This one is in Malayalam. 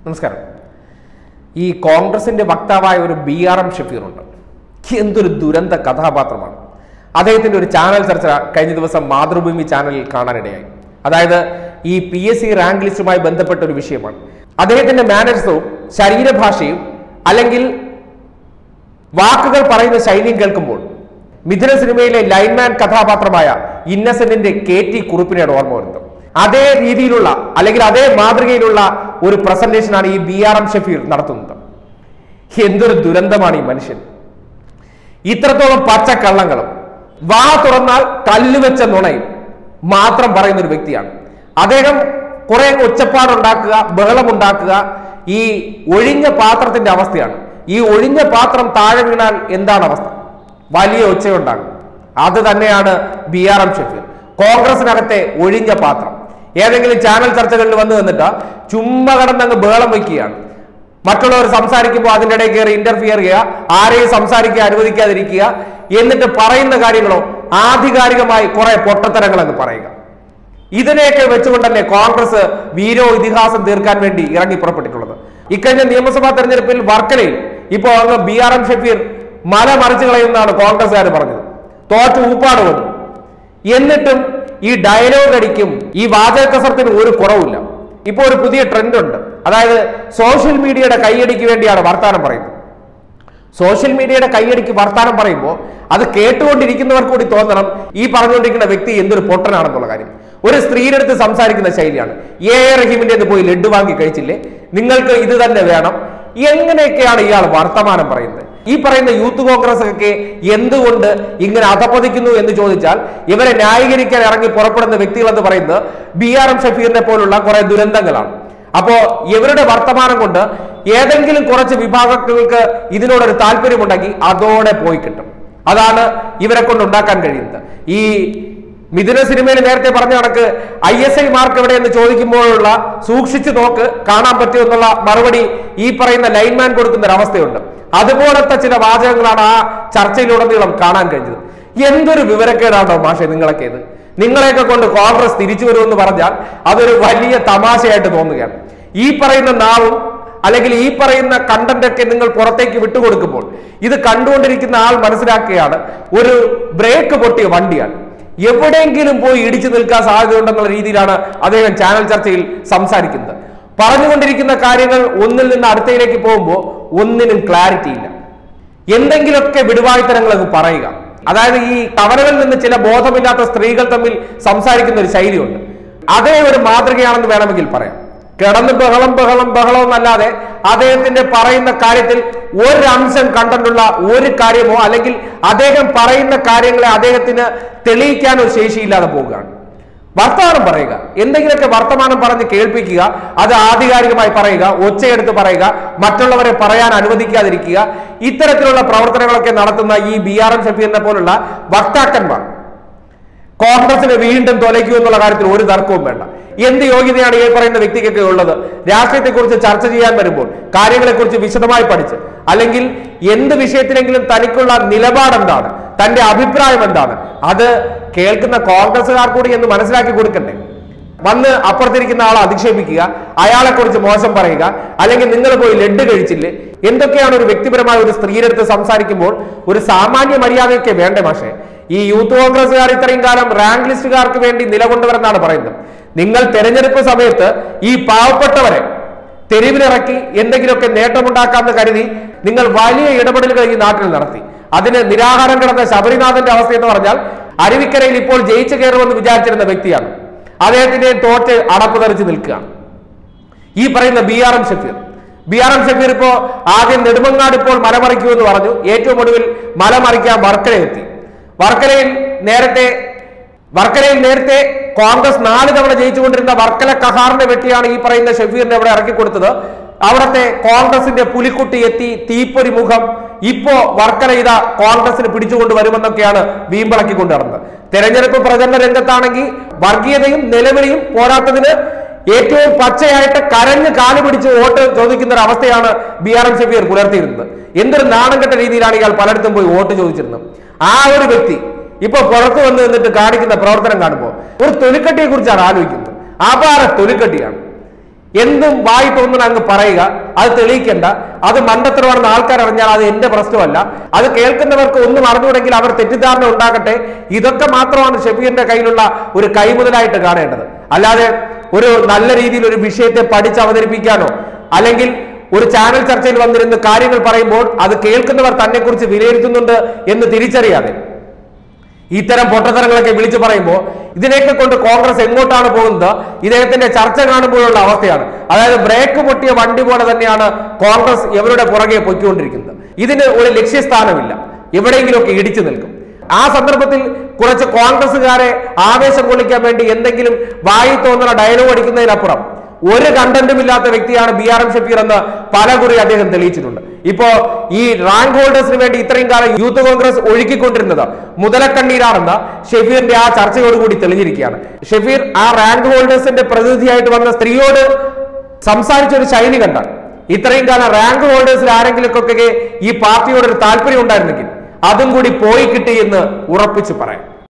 നമസ്കാരം ഈ കോൺഗ്രസിന്റെ വക്താവായ ഒരു ബി ആർ എം ഷഫീറുണ്ട് എന്തൊരു ദുരന്ത കഥാപാത്രമാണ് അദ്ദേഹത്തിന്റെ ഒരു ചാനൽ ചർച്ച കഴിഞ്ഞ ദിവസം മാതൃഭൂമി ചാനലിൽ കാണാനിടയായി അതായത് ഈ പി എസ് സി റാങ്ക് ലിസ്റ്റുമായി ബന്ധപ്പെട്ട ഒരു വിഷയമാണ് അദ്ദേഹത്തിന്റെ മാനേഴ്സവും ശരീരഭാഷയും അല്ലെങ്കിൽ വാക്കുകൾ പറയുന്ന ശൈലിയും കേൾക്കുമ്പോൾ മിഥുന സിനിമയിലെ ലൈൻമാൻ കഥാപാത്രമായ ഇന്നസെന്റിന്റെ കെ ടി കുറുപ്പിനെയാണ് ഓർമ്മ വരുന്നത് അതേ രീതിയിലുള്ള അല്ലെങ്കിൽ അതേ മാതൃകയിലുള്ള ഒരു പ്രസന്റേഷനാണ് ഈ ബി ആർ എം ഷഫീർ നടത്തുന്നത് എന്തൊരു ദുരന്തമാണ് ഈ മനുഷ്യൻ ഇത്രത്തോളം പച്ചക്കള്ളങ്ങളും വാ തുറന്നാൽ കല്ലുവെച്ച നുണയും മാത്രം പറയുന്ന ഒരു വ്യക്തിയാണ് അദ്ദേഹം കുറെ ഒച്ചപ്പാടുണ്ടാക്കുക ബഹളമുണ്ടാക്കുക ഈ ഒഴിഞ്ഞ പാത്രത്തിന്റെ അവസ്ഥയാണ് ഈ ഒഴിഞ്ഞ പാത്രം താഴെ വീണാൽ എന്താണ് അവസ്ഥ വലിയ ഒച്ചയുണ്ടാകും അത് തന്നെയാണ് ബി ആർ എം ഷഫീർ കോൺഗ്രസിനകത്തെ ഒഴിഞ്ഞ പാത്രം ഏതെങ്കിലും ചാനൽ ചർച്ചകളിൽ വന്നു നിന്നിട്ട് ചുമ്മാ കടന്നങ്ങ് ബഹളം വയ്ക്കുകയാണ് മറ്റുള്ളവർ സംസാരിക്കുമ്പോൾ അതിൻ്റെ ഇടയിൽ കയറി ഇന്റർഫിയർ ചെയ്യുക ആരെയും സംസാരിക്കുക അനുവദിക്കാതിരിക്കുക എന്നിട്ട് പറയുന്ന കാര്യങ്ങളോ ആധികാരികമായി കുറെ പൊട്ടത്തരങ്ങൾ എന്ന് പറയുക ഇതിനെയൊക്കെ വെച്ചുകൊണ്ടല്ലേ കോൺഗ്രസ് വീരോ ഇതിഹാസം തീർക്കാൻ വേണ്ടി ഇറങ്ങി പുറപ്പെട്ടിട്ടുള്ളത് ഇക്കഴിഞ്ഞ നിയമസഭാ തെരഞ്ഞെടുപ്പിൽ വർക്കലയിൽ ഇപ്പോൾ അങ്ങ് ബി ആർ എം ഷഫീർ മല മറിച്ചു കളയുമെന്നാണ് കോൺഗ്രസ്സുകാർ പറഞ്ഞത് തോറ്റ് ഊപ്പാട് വന്നു എന്നിട്ടും ഈ ഡയലോഗ് അടിക്കും ഈ വാചക കസർത്തിന് ഒരു കുറവില്ല ഇപ്പോൾ ഒരു പുതിയ ട്രെൻഡ് ഉണ്ട് അതായത് സോഷ്യൽ മീഡിയയുടെ കൈയടിക്ക് വേണ്ടിയാണ് വർത്താനം പറയുന്നത് സോഷ്യൽ മീഡിയയുടെ കൈയടിക്ക് വർത്താനം പറയുമ്പോൾ അത് കേട്ടുകൊണ്ടിരിക്കുന്നവർ കൂടി തോന്നണം ഈ പറഞ്ഞുകൊണ്ടിരിക്കുന്ന വ്യക്തി എന്തൊരു പൊട്ടനാണെന്നുള്ള കാര്യം ഒരു സ്ത്രീയുടെ അടുത്ത് സംസാരിക്കുന്ന ശൈലിയാണ് എ എ റഹീമിന്റെ പോയി ലഡ്ഡു വാങ്ങി കഴിച്ചില്ലേ നിങ്ങൾക്ക് ഇത് തന്നെ വേണം എങ്ങനെയൊക്കെയാണ് ഇയാൾ വർത്തമാനം പറയുന്നത് ഈ പറയുന്ന യൂത്ത് കോൺഗ്രസ് ഒക്കെ എന്തുകൊണ്ട് ഇങ്ങനെ അധപ്പതിക്കുന്നു എന്ന് ചോദിച്ചാൽ ഇവരെ ന്യായീകരിക്കാൻ ഇറങ്ങി പുറപ്പെടുന്ന വ്യക്തികൾ എന്ന് പറയുന്നത് ബി ആർ എം ഷഫീറിനെ പോലുള്ള കുറെ ദുരന്തങ്ങളാണ് അപ്പോ ഇവരുടെ വർത്തമാനം കൊണ്ട് ഏതെങ്കിലും കുറച്ച് വിഭാഗങ്ങൾക്ക് ഇതിനോടൊരു താല്പര്യമുണ്ടെങ്കിൽ അതോടെ പോയി കിട്ടും അതാണ് ഇവരെ കൊണ്ട് ഉണ്ടാക്കാൻ കഴിയുന്നത് ഈ മിഥുന സിനിമയിൽ നേരത്തെ പറഞ്ഞ കണക്ക് ഐ എസ് ഐ മാർക്ക് എവിടെ എന്ന് ചോദിക്കുമ്പോഴുള്ള സൂക്ഷിച്ചു നോക്ക് കാണാൻ പറ്റുമോ എന്നുള്ള മറുപടി ഈ പറയുന്ന ലൈൻമാൻ കൊടുക്കുന്ന ഒരു അവസ്ഥയുണ്ട് അതുപോലത്തെ ചില വാചകങ്ങളാണ് ആ ചർച്ചയിലുടനീളം കാണാൻ കഴിഞ്ഞത് എന്തൊരു വിവരക്കേടാണോ മാഷെ നിങ്ങളൊക്കെ ഇത് നിങ്ങളെയൊക്കെ കൊണ്ട് കോൺഗ്രസ് തിരിച്ചു വരുമെന്ന് പറഞ്ഞാൽ അതൊരു വലിയ തമാശയായിട്ട് തോന്നുകയാണ് ഈ പറയുന്ന നാവും അല്ലെങ്കിൽ ഈ പറയുന്ന കണ്ടന്റ് ഒക്കെ നിങ്ങൾ പുറത്തേക്ക് വിട്ടുകൊടുക്കുമ്പോൾ ഇത് കണ്ടുകൊണ്ടിരിക്കുന്ന ആൾ മനസ്സിലാക്കുകയാണ് ഒരു ബ്രേക്ക് പൊട്ടിയ വണ്ടിയാണ് എവിടെയെങ്കിലും പോയി ഇടിച്ചു നിൽക്കാൻ സാധ്യതയുണ്ടെന്നുള്ള രീതിയിലാണ് അദ്ദേഹം ചാനൽ ചർച്ചയിൽ സംസാരിക്കുന്നത് പറഞ്ഞുകൊണ്ടിരിക്കുന്ന കാര്യങ്ങൾ ഒന്നിൽ നിന്ന് അടുത്തയിലേക്ക് പോകുമ്പോൾ ഒന്നിനും ക്ലാരിറ്റി ഇല്ല എന്തെങ്കിലുമൊക്കെ വിടുവായ്ത്തരങ്ങൾ അങ്ങ് പറയുക അതായത് ഈ കവലകളിൽ നിന്ന് ചില ബോധമില്ലാത്ത സ്ത്രീകൾ തമ്മിൽ സംസാരിക്കുന്ന ഒരു ശൈലിയുണ്ട് അതേ ഒരു മാതൃകയാണെന്ന് വേണമെങ്കിൽ പറയാം കിടന്ന് ബഹളം ബഹളം ബഹളം എന്നല്ലാതെ അദ്ദേഹത്തിന്റെ പറയുന്ന കാര്യത്തിൽ ഒരു അംശം കണ്ടിട്ടുള്ള ഒരു കാര്യമോ അല്ലെങ്കിൽ അദ്ദേഹം പറയുന്ന കാര്യങ്ങളെ അദ്ദേഹത്തിന് തെളിയിക്കാനോ ശേഷിയില്ലാതെ പോവുകയാണ് വർത്തമാനം പറയുക എന്തെങ്കിലുമൊക്കെ വർത്തമാനം പറഞ്ഞ് കേൾപ്പിക്കുക അത് ആധികാരികമായി പറയുക ഒച്ചയെടുത്ത് പറയുക മറ്റുള്ളവരെ പറയാൻ അനുവദിക്കാതിരിക്കുക ഇത്തരത്തിലുള്ള പ്രവർത്തനങ്ങളൊക്കെ നടത്തുന്ന ഈ ബി ആർ എം ഷഫീറിനെ പോലുള്ള വക്താക്കന്മാർ കോൺഗ്രസിനെ വീണ്ടും തൊലയ്ക്കൂ എന്നുള്ള കാര്യത്തിൽ ഒരു തർക്കവും വേണ്ട എന്ത് യോഗ്യതയാണ് ഈ പറയുന്ന വ്യക്തിക്കൊക്കെ ഉള്ളത് രാഷ്ട്രീയത്തെക്കുറിച്ച് ചർച്ച ചെയ്യാൻ വരുമ്പോൾ കാര്യങ്ങളെക്കുറിച്ച് വിശദമായി പഠിച്ച് അല്ലെങ്കിൽ എന്ത് വിഷയത്തിലെങ്കിലും തനിക്കുള്ള നിലപാട് എന്താണ് തന്റെ അഭിപ്രായം എന്താണ് അത് കേൾക്കുന്ന കോൺഗ്രസ്സുകാർ കൂടി എന്ന് മനസ്സിലാക്കി കൊടുക്കണ്ടേ വന്ന് അപ്പുറത്തിരിക്കുന്ന ആളെ അധിക്ഷേപിക്കുക അയാളെ കുറിച്ച് മോശം പറയുക അല്ലെങ്കിൽ നിങ്ങൾ പോയി ലഡ് കഴിച്ചില്ലേ എന്തൊക്കെയാണ് ഒരു വ്യക്തിപരമായ ഒരു സ്ത്രീയുടെ സംസാരിക്കുമ്പോൾ ഒരു സാമാന്യ മര്യാദയൊക്കെ വേണ്ടേ പക്ഷേ ഈ യൂത്ത് കോൺഗ്രസ്സുകാർ ഇത്രയും കാലം റാങ്ക് ലിസ്റ്റുകാർക്ക് വേണ്ടി നിലകൊണ്ടുവരെന്നാണ് പറയുന്നത് നിങ്ങൾ തെരഞ്ഞെടുപ്പ് സമയത്ത് ഈ പാവപ്പെട്ടവരെ തെരുവിലിറക്കി എന്തെങ്കിലുമൊക്കെ നേട്ടമുണ്ടാക്കാമെന്ന് കരുതി നിങ്ങൾ വലിയ ഇടപെടലുകൾ ഈ നാട്ടിൽ നടത്തി അതിന് നിരാഹാരം കിടന്ന ശബരിനാഥന്റെ അവസ്ഥ എന്ന് പറഞ്ഞാൽ അരുവിക്കരയിൽ ഇപ്പോൾ ജയിച്ചു കയറുമെന്ന് വിചാരിച്ചിരുന്ന വ്യക്തിയാണ് അദ്ദേഹത്തിന്റെ തോറ്റ് അടപ്പ് തെറിച്ച് നിൽക്കുകയാണ് ഈ പറയുന്ന B R M Shafeer B R M Shafeer ഇപ്പോ ആദ്യം നെടുമങ്ങാട് ഇപ്പോൾ മലമറിക്കുമെന്ന് പറഞ്ഞു ഏറ്റവും ഒടുവിൽ മലമറിക്കാൻ വർക്കല എത്തി വർക്കലയിൽ നേരത്തെ വർക്കലയിൽ നേരത്തെ കോൺഗ്രസ് നാല് തവണ ജയിച്ചുകൊണ്ടിരുന്ന വർക്കല കഹാറിനെ വെട്ടിയാണ് ഈ പറയുന്ന ഷഫീറിനെ ഇവിടെ ഇറക്കി കൊടുത്തത് അവിടത്തെ കോൺഗ്രസിന്റെ പുലിക്കുട്ടി എത്തി തീപ്പൊരി മുഖം ഇപ്പോ വർക്കല ഇത കോൺഗ്രസിന് പിടിച്ചുകൊണ്ട് വരുമെന്നൊക്കെയാണ് വീമ്പിളക്കി കൊണ്ടുനടന്നത് തെരഞ്ഞെടുപ്പ് പ്രചരണ രംഗത്താണെങ്കിൽ വർഗീയതയും നിലവിളിയും പോരാത്തതിന് ഏറ്റവും പച്ചയായിട്ട് കരഞ്ഞ് കാല് പിടിച്ച് വോട്ട് ചോദിക്കുന്ന ഒരു അവസ്ഥയാണ് ബി ആർ എം ഷഫീർ പുലർത്തിയിരുന്നത് എന്തൊരു നാണം കെട്ട രീതിയിലാണ് ഇയാൾ പലയിടത്തും പോയി വോട്ട് ചോദിച്ചിരുന്നത് ആ ഒരു വ്യക്തി ഇപ്പൊ പുറത്തു വന്ന് നിന്നിട്ട് കാണിക്കുന്ന പ്രവർത്തനം കാണുമ്പോൾ ഒരു തൊലിക്കട്ടിയെ കുറിച്ചാണ് ആലോചിക്കുന്നത് അപാര തൊലിക്കട്ടിയാണ് എന്തും വായി തോന്നുന്ന അങ്ങ് പറയുക അത് തെളിയിക്കണ്ട അത് മണ്ടത്തരമാണെന്ന് ആൾക്കാർ അറിഞ്ഞാൽ അത് എന്റെ പ്രശ്നമല്ല അത് കേൾക്കുന്നവർക്ക് ഒന്നും അറിഞ്ഞുകൂടെങ്കിൽ അവർ തെറ്റിദ്ധാരണ ഉണ്ടാകട്ടെ ഇതൊക്കെ മാത്രമാണ് ഷെഫീറിന്റെ കയ്യിലുള്ള ഒരു കൈമുതലായിട്ട് കാണേണ്ടത് അല്ലാതെ ഒരു നല്ല രീതിയിൽ ഒരു വിഷയത്തെ പഠിച്ച് അവതരിപ്പിക്കാനോ അല്ലെങ്കിൽ ഒരു ചാനൽ ചർച്ചയിൽ വന്നിരുന്ന് കാര്യങ്ങൾ പറയുമ്പോൾ അത് കേൾക്കുന്നവർ തന്നെ കുറിച്ച് വിലയിരുത്തുന്നുണ്ട് എന്ന് തിരിച്ചറിയാതെ ഇത്തരം പൊട്ടത്തരങ്ങളൊക്കെ വിളിച്ചു പറയുമ്പോൾ ഇതിനെയൊക്കെ കൊണ്ട് കോൺഗ്രസ് എങ്ങോട്ടാണ് പോകുന്നത് ഇദ്ദേഹത്തിന്റെ ചർച്ച കാണുമ്പോഴുള്ള അവസ്ഥയാണ് അതായത് ബ്രേക്ക് പൊട്ടിയ വണ്ടി പോലെ തന്നെയാണ് കോൺഗ്രസ് ഇവരുടെ പുറകെ പൊയ്ക്കൊണ്ടിരിക്കുന്നത് ഇതിന് ഒരു ലക്ഷ്യസ്ഥാനമില്ല എവിടെയെങ്കിലുമൊക്കെ ഇടിച്ചു നിൽക്കും ആ സന്ദർഭത്തിൽ കുറച്ച് കോൺഗ്രസ്സുകാരെ ആവേശം കൊള്ളിക്കാൻ വേണ്ടി എന്തെങ്കിലും വായി തോന്നുന്ന ഡയലോഗ് അടിക്കുന്നതിനപ്പുറം ഒരു കണ്ടന്റും ഇല്ലാത്ത വ്യക്തിയാണ് ബി ആർ എം ഷഫീർ എന്ന് പലകുറി അദ്ദേഹം തെളിയിച്ചിട്ടുണ്ട് ഇപ്പോ ഈ റാങ്ക് ഹോൾഡേഴ്സിന് വേണ്ടി ഇത്രയും കാലം യൂത്ത് കോൺഗ്രസ് ഒഴുക്കിക്കൊണ്ടിരുന്നത് മുതലക്കണ്ണീരാണെന്ന് ഷെഫീറിന്റെ ആ ചർച്ചയോടുകൂടി തെളിഞ്ഞിരിക്കുകയാണ് ഷെഫീർ ആ റാങ്ക് ഹോൾഡേഴ്സിന്റെ പ്രതിനിധിയായിട്ട് വന്ന സ്ത്രീയോട് സംസാരിച്ച ഒരു ശൈലി കണ്ടാൽ ഇത്രയും കാലം റാങ്ക് ഹോൾഡേഴ്സിൽ ആരെങ്കിലുമൊക്കെ ഈ പാർട്ടിയോട് ഒരു താല്പര്യം ഉണ്ടായിരുന്നെങ്കിൽ അതും കൂടി പോയി കിട്ടി എന്ന് ഉറപ്പിച്ചു പറയാം